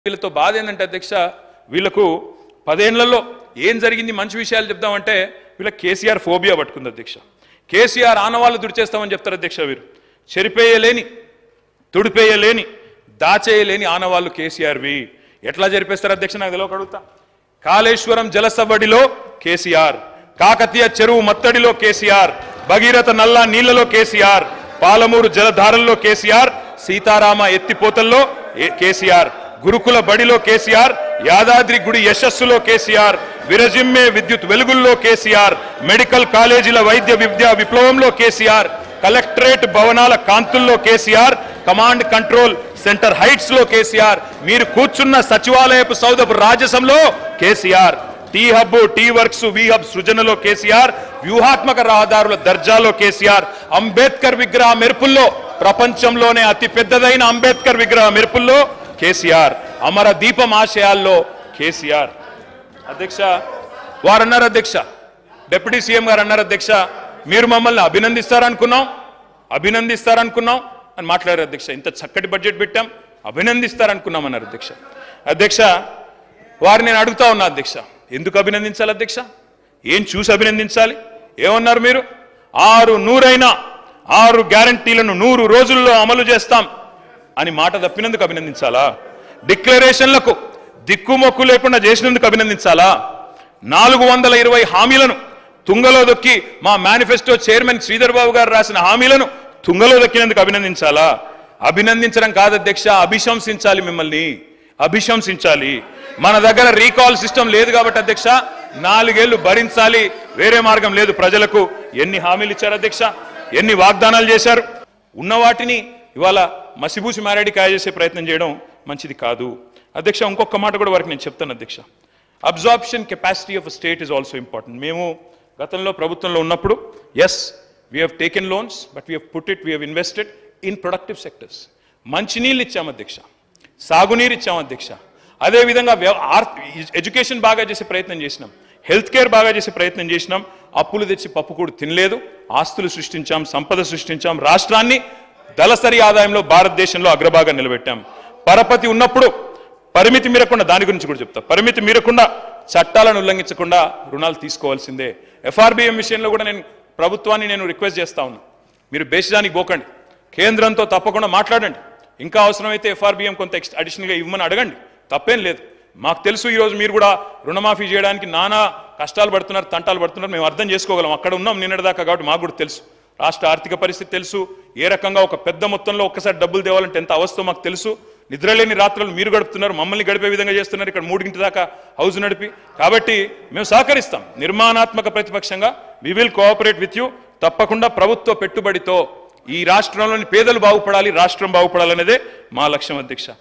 వీళ్ళతో బాధ ఏంటంటే అధ్యక్ష వీళ్ళకు పదేళ్లలో ఏం జరిగింది మంచి విషయాలు చెప్దామంటే వీళ్ళ కేసీఆర్ ఫోబియా పట్టుకుంది అధ్యక్ష కేసీఆర్ ఆనవాళ్ళు దుడిచేస్తామని చెప్తారు అధ్యక్ష వీరు చెరిపేయలేని తుడిపేయలేని దాచేయలేని ఆనవాళ్ళు కేసీఆర్వి ఎట్లా జరిపేస్తారు అధ్యక్ష నాకు తెలియక అడుగుతా కాళేశ్వరం జలసవ్వడిలో కేసీఆర్ కాకతీయ చెరువు మత్తడిలో కేసీఆర్ భగీరథ నల్లా నీళ్లలో కేసీఆర్ పాలమూరు జలధారల్లో కేసీఆర్ సీతారామ ఎత్తిపోతల్లో ఏ- కేసీఆర్ గురుకుల బడిలో కేసీఆర్ యాదాద్రి గుడి యశస్సులో కేసీఆర్ విరజిమ్మే విద్యుత్ వెలుగుల్లో కేసీఆర్ మెడికల్ కాలేజీల వైద్య విద్యా విప్లవంలో కేసీఆర్ కలెక్టరేట్ భవనాల కాంతుల్లో KCR command control centre heights లో కేసీఆర్ మీరు కూర్చున్న సచివాలయపు సౌదపు రాజసంలో KCR T hub T works we hub సృజనలో కేసీఆర్ వ్యూహాత్మక రహదారుల దర్జాలో కేసీఆర్ అంబేద్కర్ విగ్రహ మెరుపుల్లో ప్రపంచంలోనే అతి పెద్దదైన అంబేద్కర్ విగ్రహ మెరుపుల్లో కేసీఆర్ అమర దీపం ఆశయాల్లో కేసీఆర్ అధ్యక్ష వారు అన్నారు అధ్యక్ష డిప్యూటీ సీఎం గారు అన్నారు అధ్యక్ష మీరు మమ్మల్ని అభినందిస్తారనుకున్నాం అభినందిస్తారనుకున్నాం అని మాట్లాడారు అధ్యక్ష ఇంత చక్కటి బడ్జెట్ పెట్టాం అభినందిస్తారనుకున్నాం అన్నారు అధ్యక్ష అధ్యక్ష వారిని నేను అడుగుతా ఉన్నా అధ్యక్ష ఎందుకు అభినందించాలి అధ్యక్ష ఏం చూసి అభినందించాలి ఏమన్నారు మీరు ఆరు నూరైనా ఆరు గ్యారంటీలను నూరు రోజుల్లో అమలు చేస్తాం అని మాట తప్పినందుకు అభినందించాలా డిక్లరేషన్లకు దిక్కుమొక్కు లేకుండా చేసినందుకు అభినందించాలా నాలుగు వందల ఇరవై హామీలను తుంగలో దొక్కి మా మేనిఫెస్టో చైర్మన్ శ్రీధర్ బాబు గారు రాసిన హామీలను తుంగలో దొక్కినందుకు అభినందించాలా అభినందించడం కాదు అధ్యక్ష అభిశంసించాలి మిమ్మల్ని అభిశంసించాలి మన దగ్గర రీకాల్ సిస్టమ్ లేదు కాబట్టి అధ్యక్ష నాలుగేళ్లు భరించాలి వేరే మార్గం లేదు ప్రజలకు ఎన్ని హామీలు ఇచ్చారు అధ్యక్ష ఎన్ని వాగ్దానాలు చేశారు ఉన్న వాటిని ఇవాళ మసిబూసి మారేడి కాయ చేసే ప్రయత్నం చేయడం మంచిది కాదు అధ్యక్ష ఇంకొక మాట కూడా వారికి నేను చెప్తాను అధ్యక్ష absorption capacity of state is also important మేము గతంలో ప్రభుత్వంలో ఉన్నప్పుడు yes we have taken loans but we have put it we have invested in productive sectors మంచినీళ్ళు ఇచ్చాం అధ్యక్ష సాగునీరు ఇచ్చాం అధ్యక్ష అదేవిధంగా వ్యవ- ఆర్- ఎడ్యుకేషన్ బాగా చేసే ప్రయత్నం చేసినాం హెల్త్ కేర్ బాగా చేసే ప్రయత్నం చేసినాం అప్పులు తెచ్చి పప్పు కూడా తినలేదు ఆస్తులు సృష్టించాం సంపద సృష్టించాం రాష్ట్రాన్ని దళసరి ఆదాయంలో భారతదేశంలో అగ్రభాగం నిలబెట్టాం పరపతి ఉన్నప్పుడు పరిమితి మీరకుండా దాని గురించి కూడా చెప్తా పరిమితి మీరకుండా చట్టాలను ఉల్లంఘించకుండా రుణాలు తీసుకోవాల్సిందే ఎఫ్ఆర్బిఎం విషయంలో కూడా నేను ప్రభుత్వాన్ని నేను రిక్వెస్ట్ చేస్తా ఉన్నా మీరు బేసిదానికి పోకండి కేంద్రంతో తప్పకుండా మాట్లాడండి ఇంకా అవసరమైతే ఎఫ్ఆర్బిఎం కొంత ఎక్స్ అడిషనల్గా ఇవ్వమని అడగండి తప్పేం లేదు మాకు తెలుసు ఈరోజు మీరు కూడా రుణమాఫీ చేయడానికి నానా కష్టాలు పడుతున్నారు తంటాలు పడుతున్నారు మేము అర్థం చేసుకోగలం అక్కడ ఉన్నాం నిన్నటిదాకా కాబట్టి మాకు కూడా తెలుసు రాష్ట్ర ఆర్థిక పరిస్థితి తెలుసు ఏ రకంగా ఒక పెద్ద మొత్తంలో ఒక్కసారి డబ్బులు తేవాలంటే ఎంత అవస్థో మాకు తెలుసు నిద్రలేని రాత్రులు మీరు గడుపుతున్నారు మమ్మల్ని గడిపే విధంగా చేస్తున్నారు ఇక్కడ మూడింటి దాకా హౌస్ నడిపి కాబట్టి మేము సహకరిస్తాం నిర్మాణాత్మక ప్రతిపక్షంగా we will cooperate with you తప్పకుండా ప్రభుత్వ పెట్టుబడితో ఈ రాష్ట్రంలోని పేదలు బాగుపడాలి రాష్ట్రం బాగుపడాలనేదే మా లక్ష్యం అధ్యక్ష